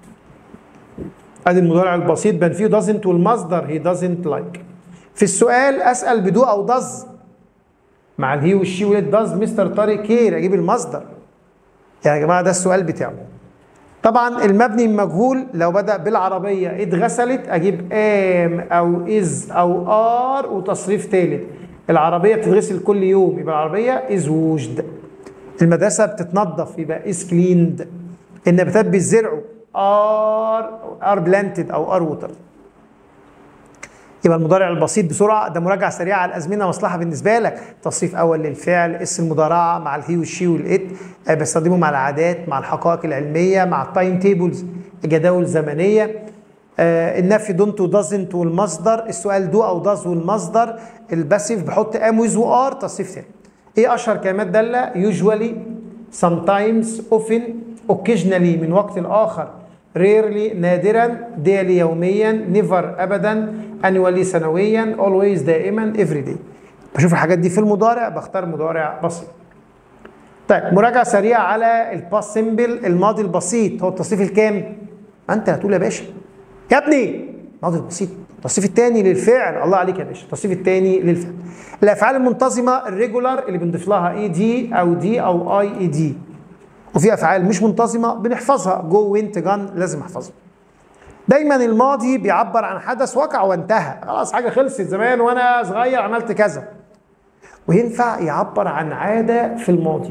ادي المضارع البسيط بنفيه دازنت والمصدر هي دازنت لايك في السؤال اسال بدو او داز مع الهي والشي والت داز مستر طارق كير اجيب المصدر يعني يا جماعه ده السؤال بتاعه طبعا المبني المجهول لو بدا بالعربيه اتغسلت اجيب ام او از او ار وتصريف ثالث العربيه بتتغسل كل يوم يبقى العربيه از ووشد المدرسه بتتنظف يبقى از كليند النباتات بيزرعوا ار ار بلانتد او ار ووتر يبقى المضارع البسيط بسرعه ده مراجعه سريعه على الازمنه مصلحه بالنسبه لك تصريف اول للفعل اسم المضارعه مع الهي والشي والات آه، بستخدمه مع العادات مع الحقائق العلميه مع التايم تيبلز جداول زمنيه آه النفي دونت ودازنت والمصدر السؤال دو او داز والمصدر الباسيف بحط ام ويز وار تصريف تاني ايه اشهر كلمات داله يوجوالي sometimes often occasionally من وقت لاخر rarely نادرا daily يوميا never ابدا annually سنويا always دائما every day بشوف الحاجات دي في المضارع بختار مضارع بسيط طيب مراجعه سريعه على الباس سيمبل الماضي البسيط هو التصريف الكام ما انت هتقول يا باشا يا ابني الماضي البسيط التصريف الثاني للفعل الله عليك يا باشا التصريف الثاني للفعل الافعال المنتظمه الريجولار اللي بنضيف لها اي دي او دي او اي اي دي وفي افعال مش منتظمه بنحفظها جو وينت جان لازم احفظها دايما الماضي بيعبر عن حدث وقع وانتهى خلاص حاجه خلصت زمان وانا صغير عملت كذا وينفع يعبر عن عاده في الماضي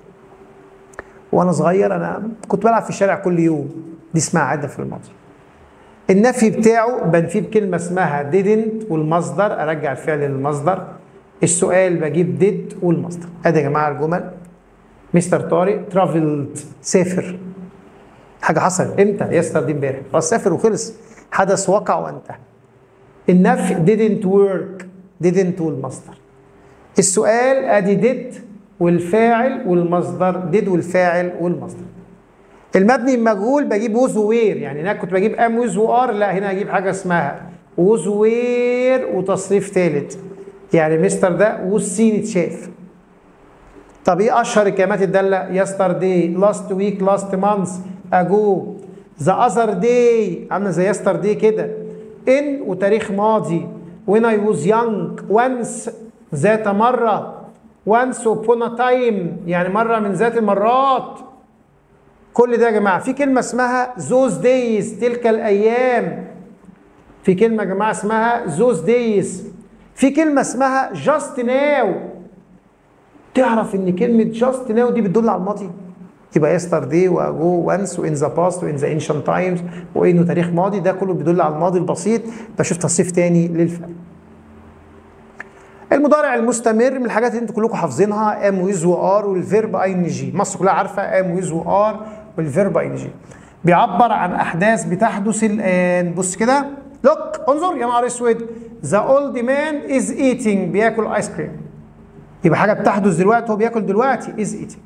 وانا صغير انا كنت بلعب في الشارع كل يوم دي اسمها عاده في الماضي النفي بتاعه بنفيه بكلمه اسمها didn't والمصدر ارجع الفعل للمصدر السؤال بجيب did والمصدر ادي يا جماعه الجمل مستر طارق ترافلد سافر حاجه حصلت امتى يستر دي امبارح خلاص سافر وخلص حدث وقع وانتهى النفي didn't work didn't والمصدر السؤال ادي did والفاعل والمصدر did والفاعل والمصدر المبني المجهول بجيب ووز وير يعني هناك كنت بجيب ام ويز وار لا هنا هجيب حاجه اسمها ووز وير وتصريف ثالث يعني مستر ده ووز سين اتشاف طب ايه اشهر الكلمات الداله يستر داي لاست ويك لاست مانث اجو ذا اذر داي عامله زي يستر داي كده ان وتاريخ ماضي when I was young once ذات مرة once upon a time يعني مرة من ذات المرات كل ده يا جماعة في كلمة اسمها those days تلك الأيام في كلمة يا جماعة اسمها those days في كلمة اسمها just now تعرف ان كلمة just now دي بتدل على الماضي يبقى yesterday واجو وانس وان ذا باست وان ذا ancient تايمز وانه تاريخ ماضي ده كله بيدل على الماضي البسيط بشوف تصريف تاني للفعل المضارع المستمر من الحاجات اللي انتوا كلكم حافظينها ام ويز وار والفيرب اي ان جي مصر كلها عارفه ام ويز وار والفيرب اي ان جي بيعبر عن احداث بتحدث الان بص كده لوك انظر يا نهار اسود ذا اولد مان از ايتنج بياكل ايس كريم يبقى حاجه بتحدث دلوقتي هو بياكل دلوقتي از ايتنج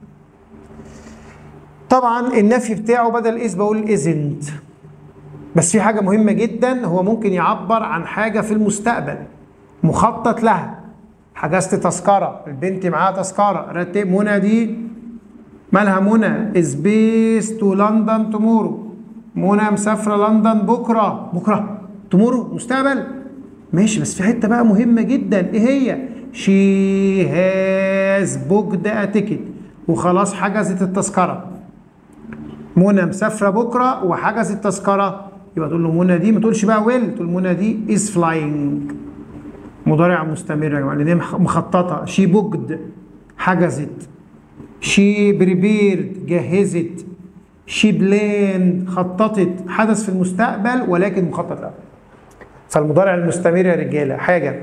طبعا النفي بتاعه بدل از بقول ازنت بس في حاجه مهمه جدا هو ممكن يعبر عن حاجه في المستقبل مخطط لها حجزت تذكره البنت معاها تذكره رتب منى دي مالها منى سبيس تو لندن تومورو منى مسافره لندن بكره بكره تومورو مستقبل ماشي بس في حته بقى مهمه جدا ايه هي شي هاز بوكد ا تيكت وخلاص حجزت التذكره منى مسافره بكره وحجزت تذكره يبقى تقول له منى دي ما تقولش بقى ويل تقول منى دي از فلاينج مضارع مستمر يا جماعه لان هي مخططه شي بوكد حجزت شي بريبيرد جهزت شي بلان خططت حدث في المستقبل ولكن مخطط له فالمضارع المستمر يا رجاله حاجه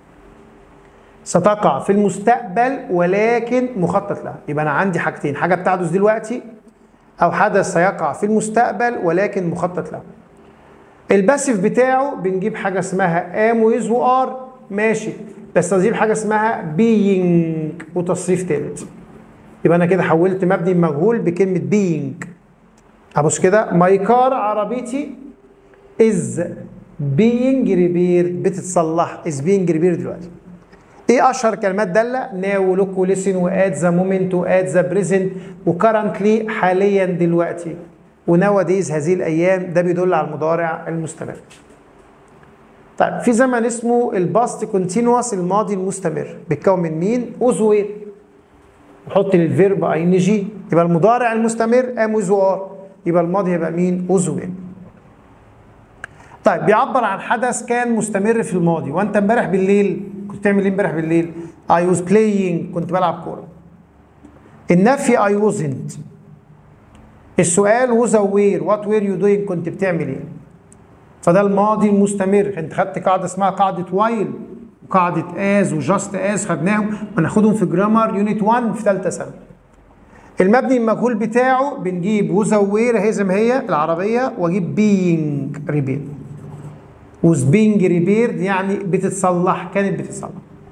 ستقع في المستقبل ولكن مخطط لها يبقى انا عندي حاجتين حاجه بتحدث دلوقتي او حدث سيقع في المستقبل ولكن مخطط له الباسيف بتاعه بنجيب حاجه اسمها ام ويز وار ماشي بس تجيب حاجه اسمها بينج وتصريف ثالث يبقى انا كده حولت مبني مجهول بكلمه بينج ابص كده ماي كار عربيتي از بينج ريبيرد بتتصلح از بينج ريبيرد دلوقتي ايه اشهر كلمات داله ناو لوك وليسن وات ذا مومنت وات ذا بريزنت وكرنتلي حاليا دلوقتي وناو ديز هذه الايام ده بيدل على المضارع المستمر طيب في زمن اسمه الباست كونتينوس الماضي المستمر بيتكون من مين اوزوير وحط للفيرب اي ان جي يبقى المضارع المستمر ام وزوار يبقى الماضي هيبقى مين اوزوير طيب بيعبر عن حدث كان مستمر في الماضي وانت امبارح بالليل كنت بتعمل ايه امبارح بالليل اي واز بلاينج كنت بلعب كوره النفي اي wasn't السؤال was aware what were you doing كنت بتعمل ايه فده الماضي المستمر انت خدت قاعده اسمها قاعده وايل وقاعده از وجاست از خدناهم وناخدهم في جرامر يونت 1 في ثالثه سنه المبني المجهول بتاعه بنجيب وزوير هي زي ما هي العربيه واجيب بينج ريبير وز بينج ريبيرد يعني بتتصلح كانت بتتصلح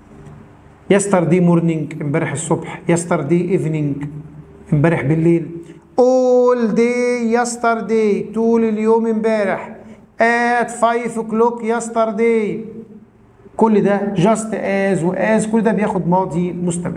يستردي مورنينج امبارح الصبح يستردي ايفنينج امبارح بالليل all day yesterday طول اليوم امبارح at 5 o'clock yesterday كل ده just as و as كل ده بياخد ماضي مستمر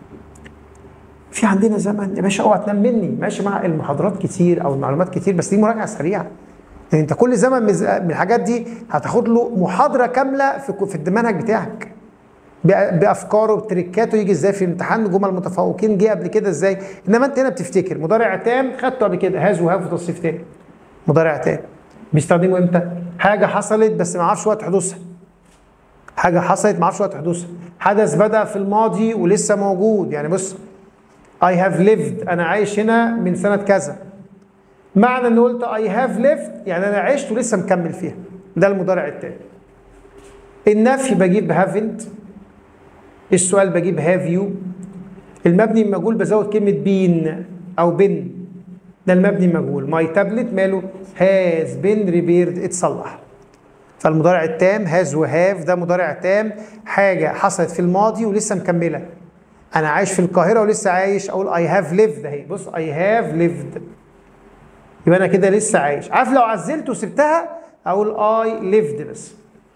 في عندنا زمن يا باشا اوعى تنام مني ماشي مع المحاضرات كتير او المعلومات كتير بس دي مراجعه سريعه يعني انت كل زمن من الحاجات دي هتاخد له محاضره كامله في في المنهج بتاعك بافكاره بتريكاته يجي ازاي في الامتحان جمل متفوقين جه قبل كده ازاي انما انت هنا بتفتكر مضارع تام خدته قبل كده هاز وهاف وتصريف تاني مضارع تام بيستخدمه امتى؟ حاجه حصلت بس ما اعرفش وقت حدوثها حاجه حصلت ما اعرفش وقت حدوثها حدث بدا في الماضي ولسه موجود يعني بص I have lived انا عايش هنا من سنه كذا معنى ان قلت I have lived يعني انا عشت ولسه مكمل فيها ده المضارع التاني النفي بجيب haven't السؤال بجيب هاف يو المبني المجهول بزود كلمة بين أو بن ده المبني المجهول ماي تابلت ماله هاز بين ريبيرد اتصلح فالمضارع التام هاز وهاف ده مضارع تام حاجة حصلت في الماضي ولسه مكملة أنا عايش في القاهرة ولسه عايش أقول أي هاف ليفد أهي بص أي هاف ليفد يبقى أنا كده لسه عايش عارف لو عزلت وسبتها أقول أي ليفد بس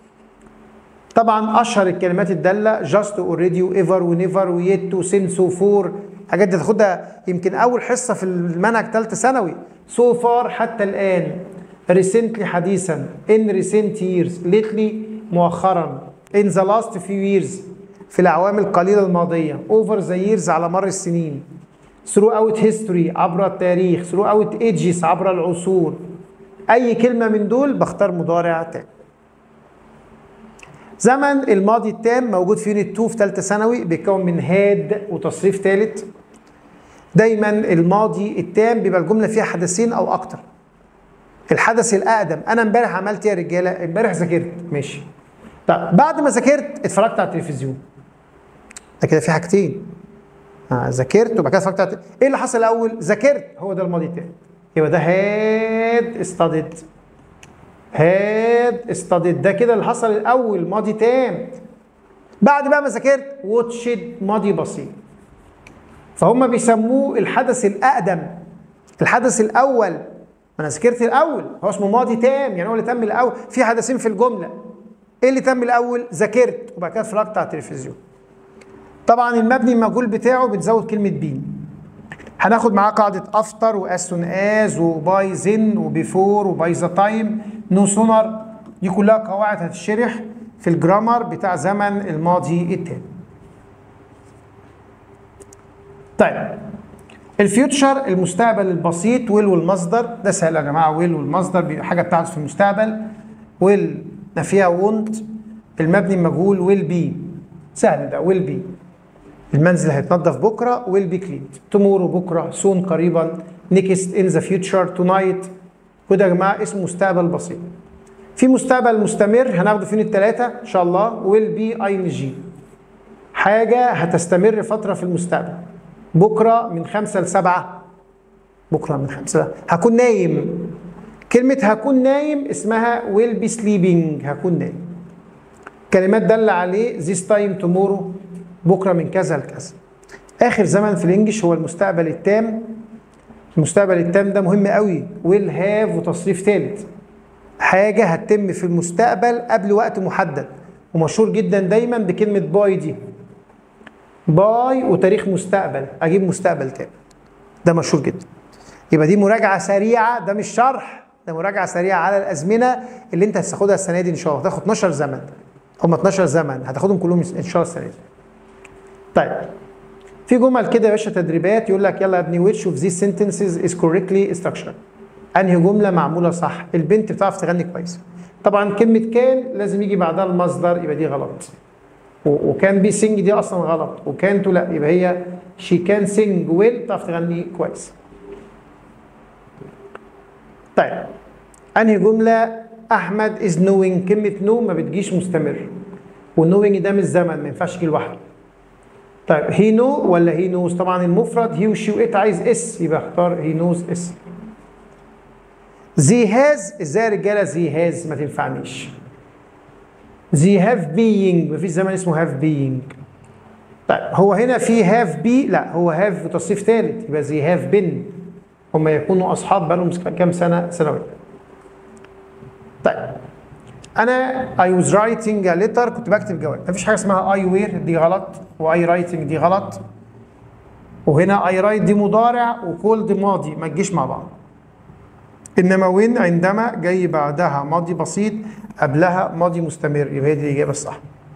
طبعا اشهر الكلمات الداله جاست اوريدي وايفر ونيفر ويت وسينس وفور الحاجات دي تاخدها يمكن اول حصه في المنهج ثالثه ثانوي سو فار حتى الان ريسنتلي حديثا ان ريسنت ييرز ليتلي مؤخرا ان ذا لاست فيو ييرز في الاعوام القليله الماضيه اوفر ذا ييرز على مر السنين ثرو اوت هيستوري عبر التاريخ ثرو اوت ايجز عبر العصور اي كلمه من دول بختار مضارع تاني زمن الماضي التام موجود في يونت 2 في ثالثه ثانوي بيتكون من هاد وتصريف ثالث دايما الماضي التام بيبقى الجمله فيها حدثين او اكتر الحدث الاقدم انا امبارح عملت ايه يا رجاله امبارح ذاكرت ماشي طب بعد ما ذاكرت اتفرجت على التلفزيون ده كده في حاجتين آه ذاكرت وبعد كده اتفرجت على ايه اللي حصل الاول ذاكرت هو ده الماضي التام يبقى ده هاد استدد هاد استدد ده كده اللي حصل الاول ماضي تام بعد بقى ما ذاكرت واتشد ماضي بسيط فهم بيسموه الحدث الاقدم الحدث الاول ما انا ذاكرت الاول هو اسمه ماضي تام يعني هو اللي تم الاول في حدثين في الجمله ايه اللي تم الاول ذاكرت وبعد كده اتفرجت على التلفزيون طبعا المبني المجهول بتاعه بتزود كلمه بين هناخد معاه قاعده افتر واس سون از وباي زن وبيفور وباي ذا تايم نو سونر دي كلها قواعد هتشرح في الجرامر بتاع زمن الماضي التاني طيب الفيوتشر المستقبل البسيط ويل والمصدر ده سهل يا جماعه ويل والمصدر حاجه بتاعته في المستقبل ويل نفيها وونت المبني المجهول ويل بي سهل ده ويل بي المنزل هيتنضف بكره ويل بي كلين تومورو بكره سون قريبا نيكست ان ذا فيوتشر تونايت وده يا جماعه اسمه مستقبل بسيط في مستقبل مستمر هناخده فين الثلاثه ان شاء الله ويل بي اي ان جي حاجه هتستمر فتره في المستقبل بكره من خمسة لسبعة بكره من خمسة هكون نايم كلمة هكون نايم اسمها ويل بي سليبنج هكون نايم كلمات دل عليه this time tomorrow بكره من كذا لكذا اخر زمن في الانجليش هو المستقبل التام المستقبل التام ده مهم قوي ويل هاف وتصريف ثالث حاجه هتتم في المستقبل قبل وقت محدد ومشهور جدا دايما بكلمه باي دي باي وتاريخ مستقبل اجيب مستقبل تام ده مشهور جدا يبقى دي مراجعه سريعه ده مش شرح ده مراجعه سريعه على الازمنه اللي انت هتاخدها السنه دي ان شاء الله هتاخد 12 زمن هم 12 زمن هتاخدهم كلهم ان شاء الله السنه دي طيب في جمل كده يا باشا تدريبات يقول لك يلا يا ابني which of these sentences is correctly structured انهي جمله معموله صح البنت بتعرف تغني كويس طبعا كلمه كان لازم يجي بعدها المصدر يبقى دي غلط وكان بي سينج دي اصلا غلط وكان تو لا يبقى هي شي كان سينج ويل بتعرف تغني كويس طيب انهي جمله احمد از نوينج كلمه نو ما بتجيش مستمر والنوينج ده مش زمن ما ينفعش يجي لوحده طيب هي نو ولا هي نوز طبعا المفرد هي وشي وات عايز اس يبقى اختار هي نوز اس زي هاز ازاي يا رجاله زي هاز ما تنفعنيش زي هاف بينج مفيش زمن اسمه هاف بينج طيب هو هنا في هاف بي لا هو هاف تصريف ثالث يبقى زي هاف بن هم يكونوا اصحاب بقالهم كام سنه سنوات طيب انا I was writing a letter كنت بكتب جواب مفيش حاجه اسمها I wear دي غلط و I writing دي غلط وهنا I write دي مضارع وكول دي ماضي ما تجيش مع بعض انما وين عندما جاي بعدها ماضي بسيط قبلها ماضي مستمر يبقى هي دي الاجابه الصح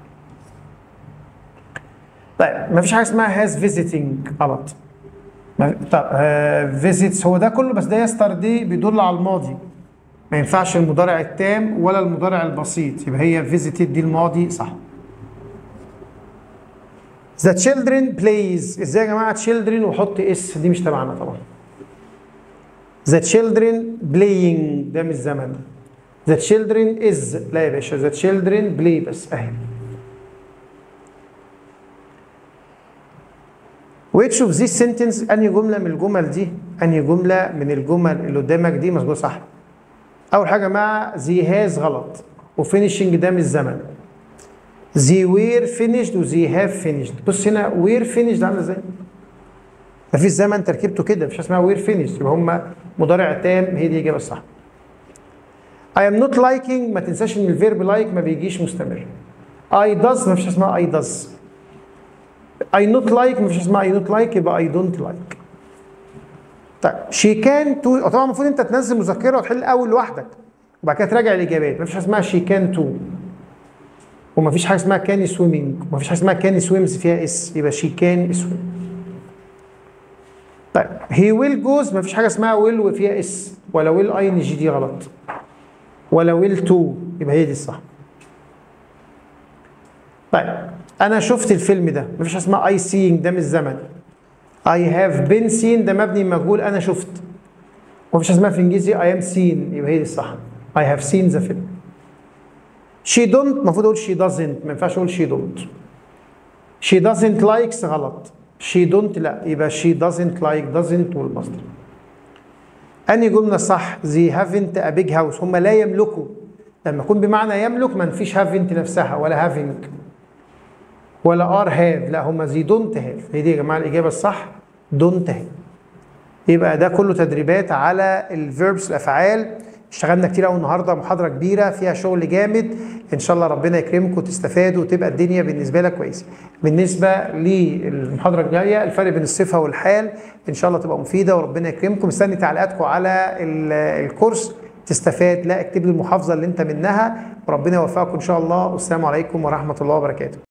طيب مفيش حاجه اسمها هاز فيزيتنج غلط طب فيزيتس هو ده كله بس ده يستردي بيدل على الماضي ما ينفعش المضارع التام ولا المضارع البسيط يبقى هي فيزيتد دي الماضي صح The children plays ازاي يا جماعه children وحط اس دي مش تبعنا طبعا The children playing ده مش زمن The children is لا يا باشا The children play بس اهي Which of these sentence أنهي جملة من الجمل دي أنهي جملة من الجمل اللي قدامك دي مظبوط صح أول حاجة مع the has غلط وفينيشنج ده مش زمن the were finished و the have finished بص هنا were finished عاملة ازاي مفيش زمن تركيبته كده مفيش اسمها were finished يبقى هم مضارع تام هي دي الإجابة الصح I am not liking ما تنساش ان الفيرب like ما بيجيش مستمر I does ما فيش اسمها I does I not like ما فيش اسمها I not like يبقى I don't like طيب she can to طبعا المفروض انت تنزل مذكره وتحل اول لوحدك وبعد كده تراجع الاجابات ما فيش حاجه اسمها she can to وما فيش حاجه اسمها كان swimming وما فيش حاجه اسمها كان swims فيها اس يبقى she can swim طيب he will goes ما فيش حاجه اسمها will وفيها اس ولا will اي ان جي دي غلط ولا will to يبقى هي دي الصح طيب انا شفت الفيلم ده مفيش حاجه اسمها اي سينج ده مش زمن اي هاف بين سين ده مبني مجهول انا شفت مفيش حاجه اسمها في الانجليزي اي ام سين يبقى هي دي الصح اي هاف سين ذا فيلم شي دونت المفروض اقول شي دازنت ما ينفعش اقول شي دونت شي دازنت لايكس غلط شي دونت لا يبقى شي دازنت لايك دازنت والمصدر انهي جمله صح زي هافنت ا بيج هاوس هم لا يملكوا لما يكون بمعنى يملك ما فيش هافنت نفسها ولا هافينج ولا ار هاف لا هم زي دونت هاف هي دي يا جماعه الاجابه الصح دونت هاف يبقى ده كله تدريبات على الفيربس الافعال اشتغلنا كتير قوي النهارده محاضره كبيره فيها شغل جامد ان شاء الله ربنا يكرمكم وتستفادوا وتبقى الدنيا بالنسبه لك كويسه بالنسبه للمحاضره الجايه الفرق بين الصفه والحال ان شاء الله تبقى مفيده وربنا يكرمكم مستني تعليقاتكم على الكورس تستفاد لا اكتب لي المحافظه اللي انت منها وربنا يوفقكم ان شاء الله والسلام عليكم ورحمه الله وبركاته